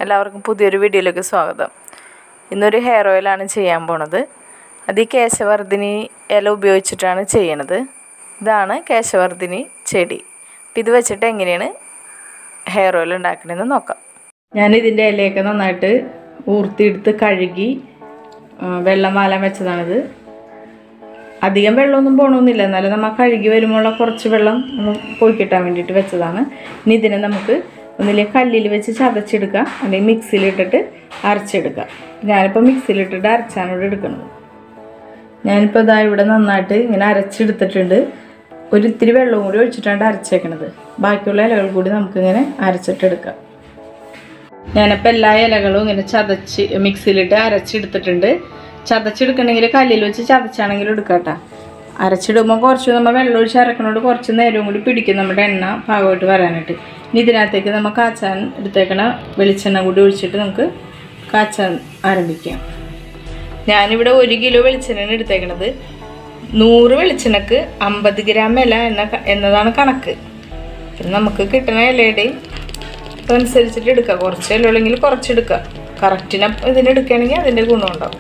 എല്ലാവർക്കും പുതിയൊരു വീഡിയോയിലേക്ക് സ്വാഗതം ഇന്നൊരു ഹെയർ ഓയിലാണ് ചെയ്യാൻ പോണത് അത് ഈ കേശവർദ്ധിനി ഇല ഉപയോഗിച്ചിട്ടാണ് ചെയ്യണത് ഇതാണ് കേശവർദ്ധിനി ചെടി അപ്പം ഇത് വെച്ചിട്ട് എങ്ങനെയാണ് ഹെയർ ഓയിൽ ഉണ്ടാക്കണമെന്ന് നോക്കാം ഞാൻ ഇതിൻ്റെ ഇലയൊക്കെ നന്നായിട്ട് ഊർത്തിയെടുത്ത് കഴുകി ആ, വെള്ളം വാലാൻ വെച്ചതാണിത് അധികം വെള്ളമൊന്നും പോകണമെന്നില്ല എന്നാലും നമ്മൾ കഴുകി വരുമ്പോഴുള്ള കുറച്ച് വെള്ളം ഒന്ന് പോയി കിട്ടാൻ വേണ്ടിയിട്ട് വെച്ചതാണ് ഇനി ഇതിനെ നമുക്ക് ഒന്നിലെ കല്ലിൽ വെച്ച് ചതച്ചെടുക്കാം അല്ലെങ്കിൽ മിക്സിയിലിട്ടിട്ട് അരച്ചെടുക്കാം ഞാനിപ്പോൾ മിക്സിയിലിട്ടിട്ട് അരച്ചാണ് ഇവിടെ എടുക്കുന്നത് ഞാനിപ്പോൾ ഇതാ ഇവിടെ നന്നായിട്ട് ഇങ്ങനെ അരച്ചെടുത്തിട്ടുണ്ട് ഒരു ഇത്തിരി വെള്ളവും കൂടി ഒഴിച്ചിട്ടാണ് അരച്ചേക്കണത് ബാക്കിയുള്ള ഇലകൾ കൂടി നമുക്കിങ്ങനെ അരച്ചിട്ടെടുക്കാം ഞാനിപ്പോൾ എല്ലാ ഇലകളും ഇങ്ങനെ ചതച്ച് മിക്സിയിലിട്ട് അരച്ചെടുത്തിട്ടുണ്ട് ചതച്ചെടുക്കണമെങ്കിൽ കല്ലിൽ വെച്ച് ചതച്ചാണെങ്കിലും എടുക്കാട്ടോ അരച്ചിടുമ്പോൾ കുറച്ച് നമ്മൾ വെള്ളം ഒഴിച്ച് അരക്കണോട് കുറച്ച് നേരവും കൂടി പിടിക്കും നമ്മുടെ എണ്ണ പാകമായിട്ട് വരാനായിട്ട് ഇനി ഇതിനകത്തേക്ക് നമ്മൾ കാച്ചാൻ എടുത്തേക്കണ വെളിച്ചെണ്ണ കൂടി ഒഴിച്ചിട്ട് നമുക്ക് കാച്ചാൻ ആരംഭിക്കാം ഞാനിവിടെ ഒരു കിലോ വെളിച്ചെണ്ണയാണ് എടുത്തേക്കണത് നൂറ് വെളിച്ചെണ്ണക്ക് അമ്പത് ഗ്രാം ഇല എന്ന എന്നതാണ് കണക്ക് പിന്നെ നമുക്ക് കിട്ടുന്ന ഇലയുടെയും അതനുസരിച്ചിട്ട് എടുക്കുക കുറച്ച് ഇലയുള്ളെങ്കിൽ കുറച്ചെടുക്കുക കറക്റ്റിന് ഇതിനെടുക്കുകയാണെങ്കിൽ അതിൻ്റെ ഗുണമുണ്ടാവും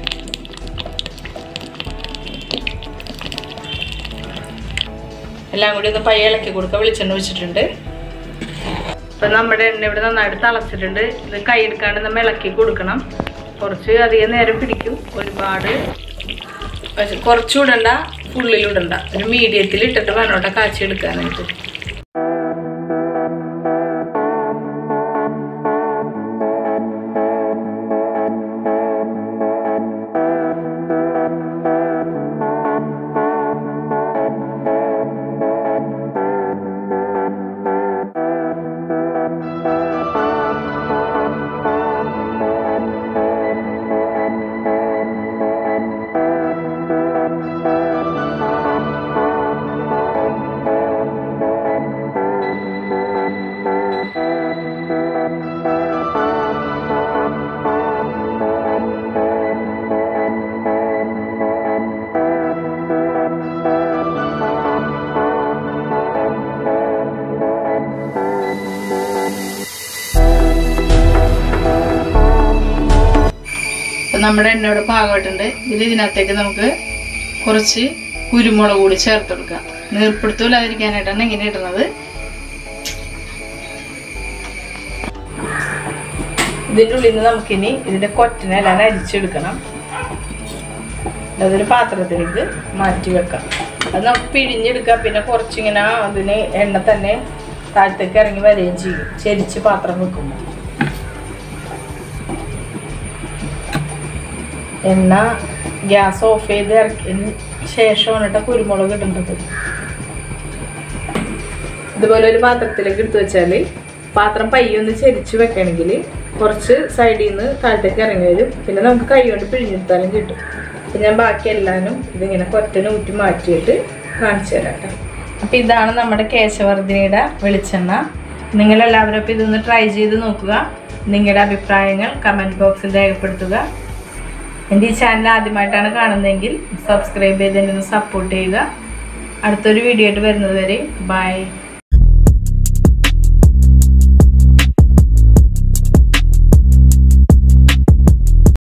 എല്ലാം കൂടി ഒന്ന് പയ്യെ ഇളക്കി കൊടുക്കുക വെളിച്ചെണ്ണ ഒഴിച്ചിട്ടുണ്ട് ഇപ്പം നമ്മുടെ എണ്ണ ഇവിടെ നന്നായിട്ട് തിളച്ചിട്ടുണ്ട് ഇത് കൈ എടുക്കാണ്ട് നമ്മൾ ഇളക്കി കൊടുക്കണം കുറച്ച് അധികം നേരം പിടിക്കും ഒരുപാട് പക്ഷെ കുറച്ചും ഫുള്ളിലിടണ്ട ഒരു മീഡിയത്തിൽ ഇട്ടിട്ട് വേണോട്ടെ കാച്ചി എടുക്കാനായിട്ട് അപ്പം നമ്മുടെ എണ്ണ ഇവിടെ പാകമായിട്ടുണ്ട് ഇത് ഇതിനകത്തേക്ക് നമുക്ക് കുറച്ച് കുരുമുളക് കൂടി ചേർത്ത് കൊടുക്കാം നീർപ്പെടുത്തൂലാതിരിക്കാനായിട്ടാണ് ഇങ്ങനെ ഇടുന്നത് ഇതിൻ്റെ ഉള്ളിൽ നിന്ന് നമുക്കിനി ഇതിൻ്റെ കൊറ്റിനെല്ലാം അരിച്ചെടുക്കണം അതൊരു പാത്രത്തിലേക്ക് മാറ്റി വെക്കാം അത് നമുക്ക് പിഴിഞ്ഞെടുക്കാം പിന്നെ കുറച്ചിങ്ങനെ അതിന് എണ്ണ തന്നെ താഴത്തേക്ക് ഇറങ്ങി വരികയും ചെയ്യും ചെരിച്ച് പാത്രം വെക്കുമ്പോൾ എണ്ണ ഗ്യാസ് ഓഫ് ചെയ്ത് ഇറക്കിയതിന് ശേഷമാണ് കേട്ടോ കുരുമുളക് ഇടേണ്ടത് ഇതുപോലെ ഒരു പാത്രത്തിലേക്ക് എടുത്തു വെച്ചാൽ പാത്രം പയ്യൊന്ന് ചെരിച്ച് വെക്കണമെങ്കിൽ കുറച്ച് സൈഡിൽ നിന്ന് താഴത്തേക്ക് ഇറങ്ങി വരും പിന്നെ നമുക്ക് കൈ കൊണ്ട് പിഴിഞ്ഞെടുത്താലും കിട്ടും അപ്പം ഞാൻ ബാക്കി എല്ലാവരും ഇതിങ്ങനെ കൊറ്റനെ ഊറ്റി മാറ്റിയിട്ട് കാണിച്ചു തരാം കേട്ടോ അപ്പം ഇതാണ് നമ്മുടെ കേശവർദ്ധിനിയുടെ വെളിച്ചെണ്ണ നിങ്ങളെല്ലാവരും അപ്പം ഇതൊന്ന് ട്രൈ ചെയ്ത് നോക്കുക നിങ്ങളുടെ അഭിപ്രായങ്ങൾ കമൻറ്റ് ബോക്സിൽ രേഖപ്പെടുത്തുക എൻ്റെ ഈ ചാനൽ ആദ്യമായിട്ടാണ് കാണുന്നതെങ്കിൽ സബ്സ്ക്രൈബ് ചെയ്ത് എന്നെ ഒന്ന് സപ്പോർട്ട് ചെയ്യുക അടുത്തൊരു വീഡിയോ ആയിട്ട് വരുന്നത് വരെ ബൈ